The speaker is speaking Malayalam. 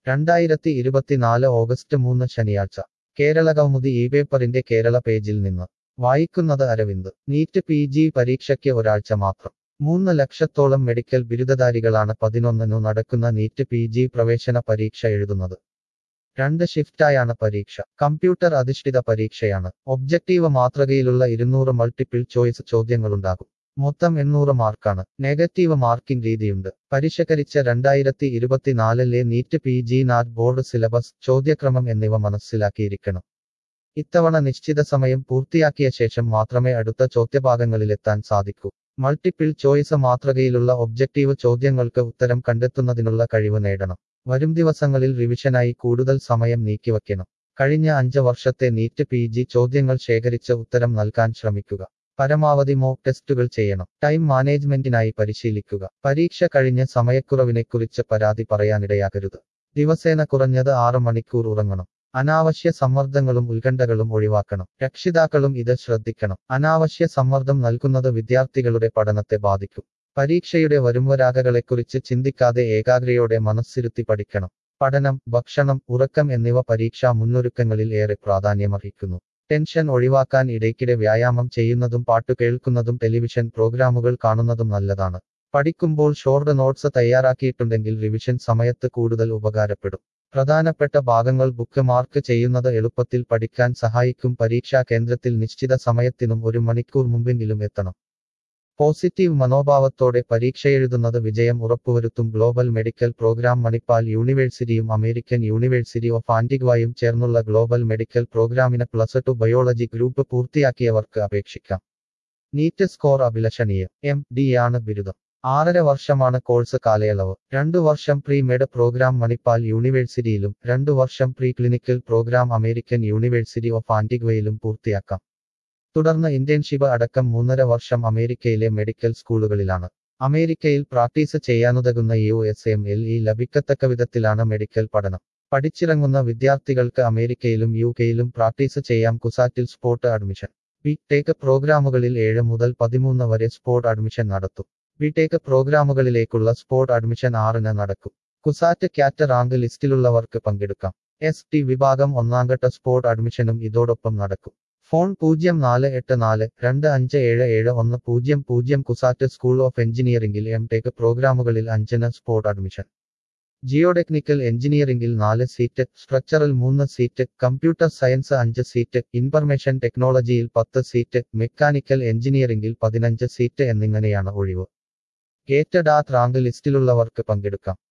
രണ്ടായിരത്തി ഇരുപത്തിനാല് ഓഗസ്റ്റ് മൂന്ന് ശനിയാഴ്ച കേരള കൗമുദി ഈ പേപ്പറിന്റെ കേരള പേജിൽ നിന്ന് വായിക്കുന്നത് അരവിന്ദ് നീറ്റ് പി ജി പരീക്ഷയ്ക്ക് ഒരാഴ്ച മാത്രം മൂന്ന് ലക്ഷത്തോളം മെഡിക്കൽ ബിരുദധാരികളാണ് പതിനൊന്നിനു നടക്കുന്ന നീറ്റ് പി ജി പ്രവേശന പരീക്ഷ എഴുതുന്നത് രണ്ട് ഷിഫ്റ്റായാണ് പരീക്ഷ കമ്പ്യൂട്ടർ അധിഷ്ഠിത പരീക്ഷയാണ് ഒബ്ജക്റ്റീവ് മാതൃകയിലുള്ള ഇരുന്നൂറ് മൾട്ടിപ്പിൾ ചോയ്സ് ചോദ്യങ്ങളുണ്ടാകും മൊത്തം എണ്ണൂറ് മാർക്കാണ് നെഗറ്റീവ് മാർക്കിംഗ് രീതിയുണ്ട് പരിഷ്കരിച്ച രണ്ടായിരത്തി ഇരുപത്തിനാലിലെ നീറ്റ് പി ജി നാറ്റ് ബോർഡ് സിലബസ് ചോദ്യക്രമം എന്നിവ മനസ്സിലാക്കിയിരിക്കണം ഇത്തവണ നിശ്ചിത സമയം പൂർത്തിയാക്കിയ ശേഷം മാത്രമേ അടുത്ത ചോദ്യഭാഗങ്ങളിലെത്താൻ സാധിക്കൂ മൾട്ടിപ്പിൾ ചോയ്സ് മാതൃകയിലുള്ള ഒബ്ജക്റ്റീവ് ചോദ്യങ്ങൾക്ക് ഉത്തരം കണ്ടെത്തുന്നതിനുള്ള കഴിവ് നേടണം വരും ദിവസങ്ങളിൽ റിവിഷനായി കൂടുതൽ സമയം നീക്കിവയ്ക്കണം കഴിഞ്ഞ അഞ്ച് വർഷത്തെ നീറ്റ് പി ജി ചോദ്യങ്ങൾ ശേഖരിച്ച് ഉത്തരം നൽകാൻ ശ്രമിക്കുക പരമാവധി മോക്ക് ടെസ്റ്റുകൾ ചെയ്യണം ടൈം മാനേജ്മെന്റിനായി പരിശീലിക്കുക പരീക്ഷ കഴിഞ്ഞ സമയക്കുറവിനെക്കുറിച്ച് പരാതി പറയാനിടയാകരുത് ദിവസേന കുറഞ്ഞത് ആറ് മണിക്കൂർ ഉറങ്ങണം അനാവശ്യ സമ്മർദ്ദങ്ങളും ഉത്കണ്ഠകളും ഒഴിവാക്കണം രക്ഷിതാക്കളും ഇത് ശ്രദ്ധിക്കണം അനാവശ്യ സമ്മർദ്ദം നൽകുന്നത് വിദ്യാർത്ഥികളുടെ പഠനത്തെ ബാധിക്കും പരീക്ഷയുടെ വരുംവരാകകളെക്കുറിച്ച് ചിന്തിക്കാതെ ഏകാഗ്രയോടെ മനസ്സിരുത്തി പഠിക്കണം പഠനം ഭക്ഷണം ഉറക്കം എന്നിവ പരീക്ഷാ മുന്നൊരുക്കങ്ങളിൽ ഏറെ പ്രാധാന്യമർഹിക്കുന്നു ടെൻഷൻ ഒഴിവാക്കാൻ ഇടയ്ക്കിടെ വ്യായാമം ചെയ്യുന്നതും പാട്ടു കേൾക്കുന്നതും ടെലിവിഷൻ പ്രോഗ്രാമുകൾ കാണുന്നതും നല്ലതാണ് പഠിക്കുമ്പോൾ ഷോർട്ട് നോട്ട്സ് തയ്യാറാക്കിയിട്ടുണ്ടെങ്കിൽ റിവിഷൻ സമയത്ത് കൂടുതൽ ഉപകാരപ്പെടും പ്രധാനപ്പെട്ട ഭാഗങ്ങൾ ബുക്ക് മാർക്ക് ചെയ്യുന്നത് എളുപ്പത്തിൽ പഠിക്കാൻ സഹായിക്കും പരീക്ഷാ കേന്ദ്രത്തിൽ നിശ്ചിത സമയത്തിനും ഒരു മണിക്കൂർ മുമ്പെങ്കിലും എത്തണം പോസിറ്റീവ് മനോഭാവത്തോടെ പരീക്ഷയെഴുതുന്നത് വിജയം ഉറപ്പുവരുത്തും ഗ്ലോബൽ മെഡിക്കൽ പ്രോഗ്രാം മണിപ്പാൽ യൂണിവേഴ്സിറ്റിയും അമേരിക്കൻ യൂണിവേഴ്സിറ്റി ഓഫ് ആന്റിഗ്വായും ചേർന്നുള്ള ഗ്ലോബൽ മെഡിക്കൽ പ്രോഗ്രാമിന് പ്ലസ് ടു ബയോളജി ഗ്രൂപ്പ് പൂർത്തിയാക്കിയവർക്ക് അപേക്ഷിക്കാം നീറ്റ് സ്കോർ അഭിലഷണീയം എം ഡി ആണ് ബിരുദം ആറര വർഷമാണ് കോഴ്സ് കാലയളവ് രണ്ടു വർഷം പ്രീ മെഡ് പ്രോഗ്രാം മണിപ്പാൽ യൂണിവേഴ്സിറ്റിയിലും രണ്ടു വർഷം pre clinical program American university of ആന്റിഗ്വയിലും പൂർത്തിയാക്കാം തുടർന്ന് ഇന്റേൺഷിപ്പ് അടക്കം മൂന്നര വർഷം അമേരിക്കയിലെ മെഡിക്കൽ സ്കൂളുകളിലാണ് അമേരിക്കയിൽ പ്രാക്ടീസ് ചെയ്യാനുതകുന്ന U S M L E ലഭിക്കത്തക്ക വിധത്തിലാണ് മെഡിക്കൽ പഠനം പഠിച്ചിറങ്ങുന്ന വിദ്യാർത്ഥികൾക്ക് അമേരിക്കയിലും യു കെയിലും പ്രാക്ടീസ് ചെയ്യാം കുസാറ്റിൽ സ്പോട്ട് അഡ്മിഷൻ ബി ടെക് പ്രോഗ്രാമുകളിൽ ഏഴ് മുതൽ പതിമൂന്ന് വരെ സ്പോട്ട് അഡ്മിഷൻ നടത്തും ബി ടെക് പ്രോഗ്രാമുകളിലേക്കുള്ള സ്പോട്ട് അഡ്മിഷൻ ആറിന് നടക്കും കുസാറ്റ് ക്യാറ്റ് റാങ്ക് ലിസ്റ്റിലുള്ളവർക്ക് പങ്കെടുക്കാം എസ് ടി വിഭാഗം ഒന്നാംഘട്ട സ്പോട്ട് അഡ്മിഷനും ഇതോടൊപ്പം നടക്കും ഫോൺ പൂജ്യം നാല് എട്ട് നാല് രണ്ട് അഞ്ച് ഏഴ് ഏഴ് ഒന്ന് പൂജ്യം പൂജ്യം കുസാറ്റ് സ്കൂൾ ഓഫ് എഞ്ചിനീയറിംഗിൽ എം ടെക് പ്രോഗ്രാമുകളിൽ അഞ്ചിന് സ്പോട്ട് അഡ്മിഷൻ ജിയോടെക്നിക്കൽ എഞ്ചിനീയറിംഗിൽ നാല് സീറ്റ് സ്ട്രക്ചറൽ മൂന്ന് സീറ്റ് കമ്പ്യൂട്ടർ സയൻസ് അഞ്ച് സീറ്റ് ഇൻഫർമേഷൻ ടെക്നോളജിയിൽ പത്ത് സീറ്റ് മെക്കാനിക്കൽ എഞ്ചിനീയറിംഗിൽ പതിനഞ്ച് സീറ്റ് എന്നിങ്ങനെയാണ് ഒഴിവ് ഗേറ്റഡ് ആത്ത് റാങ്ക് ലിസ്റ്റിലുള്ളവർക്ക് പങ്കെടുക്കാം